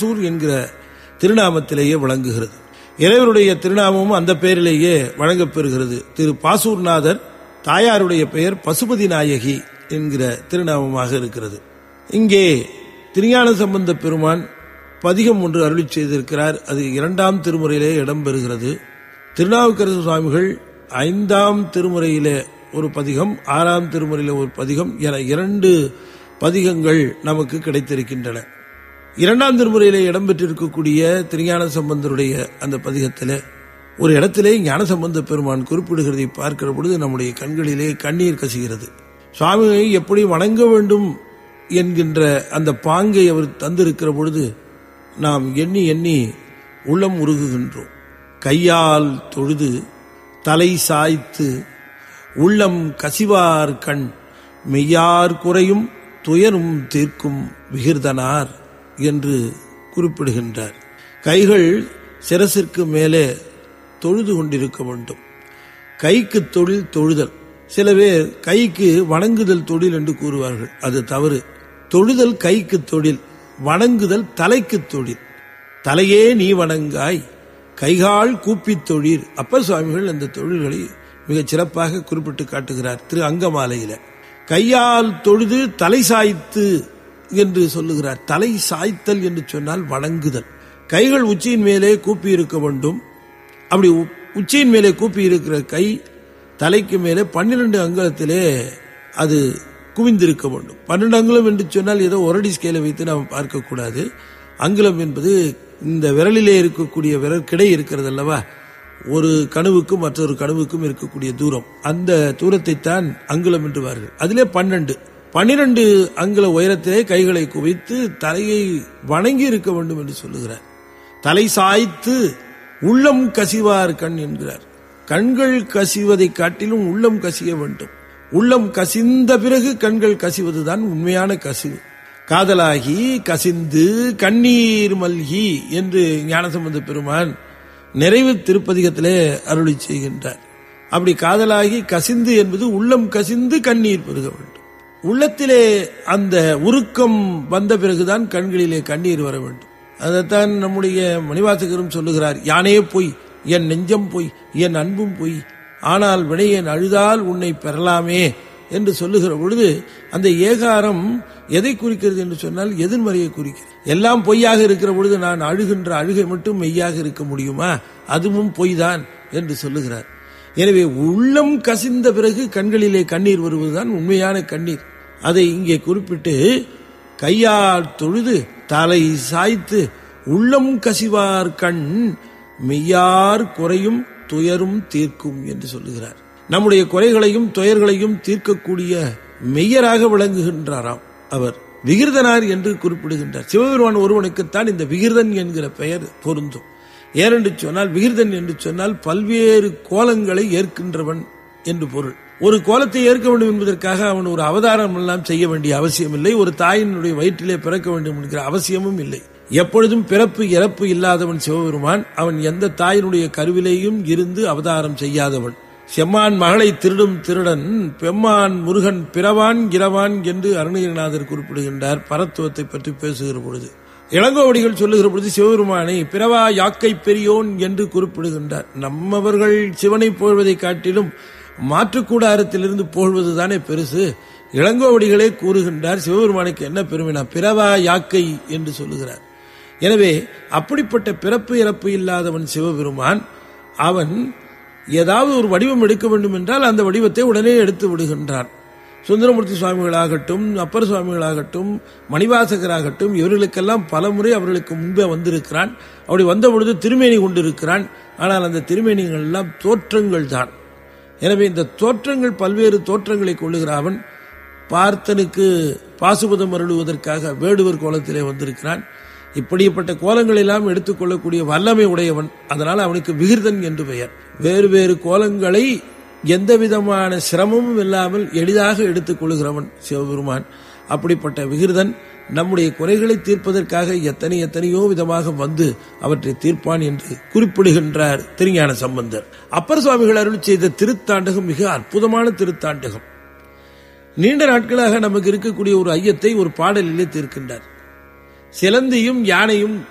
பாசூர் என்கிற திருநாமத்திலேயே விளங்குகிறது இறைவருடைய திருநாமமும் அந்த பெயரிலேயே வழங்கப்பெறுகிறது திரு பாசூர்நாதர் தாயாருடைய பெயர் பசுபதி நாயகி என்கிற திருநாமமாக இருக்கிறது இங்கே திருஞான சம்பந்த பெருமான் பதிகம் ஒன்று அருளி செய்திருக்கிறார் அது இரண்டாம் திருமுறையிலே இடம்பெறுகிறது திருநாவுக்கரசு சுவாமிகள் ஐந்தாம் திருமுறையிலே ஒரு பதிகம் ஆறாம் திருமுறையிலே ஒரு பதிகம் என இரண்டு பதிகங்கள் நமக்கு கிடைத்திருக்கின்றன இரண்டாம் திருமுறையிலே இடம்பெற்றிருக்கக்கூடிய திருஞான சம்பந்தருடைய அந்த பதிகத்திலே ஒரு இடத்திலே ஞான சம்பந்த பெருமான் குறிப்பிடுகிறதை பார்க்கிற பொழுது நம்முடைய கண்களிலே கண்ணீர் கசிகிறது சுவாமியை எப்படி வணங்க வேண்டும் என்கின்ற அந்த பாங்கை அவர் தந்திருக்கிற பொழுது நாம் எண்ணி எண்ணி உள்ளம் உருகுகின்றோம் கையால் தொழுது தலை சாய்த்து உள்ளம் கசிவார் கண் மெய்யார் குறையும் துயரும் தீர்க்கும் விகிர்தனார் என்று குறிப்பிடுகின்றார் கைகள் சிரசிற்கு மேலே தொழுது கொண்டிருக்க வேண்டும் கைக்கு தொழில் தொழுதல் சில பேர் கைக்கு வணங்குதல் தொழில் என்று கூறுவார்கள் அது தவறு தொழுதல் கைக்கு தொழில் வணங்குதல் தலைக்கு தொழில் தலையே நீ வணங்காய் கைகால் கூப்பித் தொழில் அப்பர் சுவாமிகள் அந்த தொழில்களை மிகச் சிறப்பாக குறிப்பிட்டு காட்டுகிறார் திரு அங்கமாலையில கையால் தொழுது தலை சாய்த்து என்று சொல்லுகிறார் தலை சாய்த்தல் என்று சொன்னால் வணங்குதல் கைகள் உச்சியின் மேலே கூப்பி இருக்க வேண்டும் அப்படி உ- உச்சியின் மேலே கூப்பி இருக்கிற கை தலைக்கு மேலே பன்னிரண்டு அங்குலத்திலே அது குவிந்திருக்க வேண்டும் பன்னெண்டு அங்குலம் என்று சொன்னால் ஏதோ ஒரடி ஸ்கேலை வைத்து நாம் பார்க்கக்கூடாது அங்குலம் என்பது இந்த விரலிலே இருக்கக்கூடிய விரல் கிடை இருக்கிறது அல்லவா ஒரு கணுவுக்கும் மற்றொரு கணுவுக்கும் இருக்கக்கூடிய தூரம் அந்த தூரத்தை தான் அங்குலம் என்றுவார்கள் அதிலே பன்னெண்டு பன்னிரண்டு அங்குல உயரத்திலே கைகளை குவித்து தலையை வணங்கி இருக்க வேண்டும் என்று சொல்லுகிறார் தலை சாய்த்து உள்ளம் கசிவார் கண் என்கிறார் கண்கள் கசிவதை காட்டிலும் உள்ளம் கசிய வேண்டும் உள்ளம் கசிந்த பிறகு கண்கள் கசிவதுதான் உண்மையான கசிவு காதலாகி கசிந்து கண்ணீர் மல்கி என்று ஞானசம்பந்த பெருமான் நிறைவு திருப்பதிகத்திலே அருளி செய்கின்றார் அப்படி காதலாகி கசிந்து என்பது உள்ளம் கசிந்து கண்ணீர் பெருக வேண்டும் உள்ளத்திலே அந்த உருக்கம் வந்த பிறகுதான் கண்களிலே கண்ணீர் வர வேண்டும் அதைத்தான் நம்முடைய மணிவாசகரும் சொல்லுகிறார் யானே பொய் என் நெஞ்சம் பொய் என் அன்பும் பொய் ஆனால் வினையன் அழுதால் உன்னை பெறலாமே என்று சொல்லுகிற பொழுது அந்த ஏகாரம் எதை குறிக்கிறது என்று சொன்னால் எதிர்மறையை குறிக்கிறது எல்லாம் பொய்யாக இருக்கிற பொழுது நான் அழுகின்ற அழுகை மட்டும் மெய்யாக இருக்க முடியுமா அதுவும் பொய்தான் என்று சொல்லுகிறார் எனவே உள்ளம் கசிந்த பிறகு கண்களிலே கண்ணீர் வருவதுதான் உண்மையான கண்ணீர் அதை இங்கே குறிப்பிட்டு கையால் தொழுது தலை சாய்த்து உள்ளம் கசிவார் கண் மெய்யார் குறையும் துயரும் தீர்க்கும் என்று சொல்லுகிறார் நம்முடைய குறைகளையும் துயர்களையும் தீர்க்கக்கூடிய மெய்யராக விளங்குகின்றாராம் அவர் விகிர்தனார் என்று குறிப்பிடுகின்றார் சிவபெருமான் ஒருவனுக்குத்தான் இந்த விகிர்தன் என்கிற பெயர் பொருந்தும் ஏனென்று சொன்னால் விகிர்தன் என்று சொன்னால் பல்வேறு கோலங்களை ஏற்கின்றவன் என்று பொருள் ஒரு கோலத்தை ஏற்க வேண்டும் என்பதற்காக அவன் ஒரு அவதாரம் எல்லாம் செய்ய வேண்டிய அவசியம் இல்லை ஒரு தாயினுடைய வயிற்றிலே பிறக்க வேண்டும் என்கிற அவசியமும் இல்லை எப்பொழுதும் பிறப்பு இறப்பு இல்லாதவன் சிவபெருமான் அவன் எந்த தாயினுடைய கருவிலேயும் இருந்து அவதாரம் செய்யாதவன் செம்மான் மகளை திருடும் திருடன் பெம்மான் முருகன் பிறவான் இரவான் என்று அருணகிரிநாதர் குறிப்பிடுகின்றார் பரத்துவத்தை பற்றி பேசுகிற பொழுது இளங்கோவடிகள் சொல்லுகிற பொழுது சிவபெருமானை பிறவா யாக்கை பெரியோன் என்று குறிப்பிடுகின்றார் நம்மவர்கள் சிவனை போழ்வதை காட்டிலும் மாற்றுக்கூடாரத்திலிருந்து போழ்வதுதானே பெருசு இளங்கோவடிகளே கூறுகின்றார் சிவபெருமானுக்கு என்ன பெருமைனா பிறவா யாக்கை என்று சொல்லுகிறார் எனவே அப்படிப்பட்ட பிறப்பு இறப்பு இல்லாதவன் சிவபெருமான் அவன் ஏதாவது ஒரு வடிவம் எடுக்க வேண்டும் என்றால் அந்த வடிவத்தை உடனே எடுத்து விடுகின்றான் சுந்தரமூர்த்தி சுவாமிகளாகட்டும் அப்பர் சுவாமிகளாகட்டும் மணிவாசகராகட்டும் இவர்களுக்கெல்லாம் பல முறை அவர்களுக்கு முன்பே வந்திருக்கிறான் அப்படி வந்த பொழுது திருமேனி கொண்டிருக்கிறான் ஆனால் அந்த திருமேனிகள் எல்லாம் தோற்றங்கள் தான் எனவே இந்த தோற்றங்கள் பல்வேறு தோற்றங்களை கொள்ளுகிற அவன் பார்த்தனுக்கு பாசுபதம் அருளுவதற்காக வேடுவர் கோலத்திலே வந்திருக்கிறான் இப்படிப்பட்ட கோலங்கள் எல்லாம் எடுத்துக்கொள்ளக்கூடிய வல்லமை உடையவன் அதனால் அவனுக்கு விகிர்தன் என்று பெயர் வேறு வேறு கோலங்களை எந்த விதமான சிரமமும் இல்லாமல் எளிதாக எடுத்துக் கொள்கிறவன் சிவபெருமான் அப்படிப்பட்ட விகிர்தன் நம்முடைய குறைகளை தீர்ப்பதற்காக எத்தனை எத்தனையோ விதமாக வந்து அவற்றை தீர்ப்பான் என்று குறிப்பிடுகின்றார் திருஞான சம்பந்தர் அப்பர் சுவாமிகள் அருள் செய்த திருத்தாண்டகம் மிக அற்புதமான திருத்தாண்டகம் நீண்ட நாட்களாக நமக்கு இருக்கக்கூடிய ஒரு ஐயத்தை ஒரு பாடலிலே தீர்க்கின்றார் சிலந்தியும் யானையும்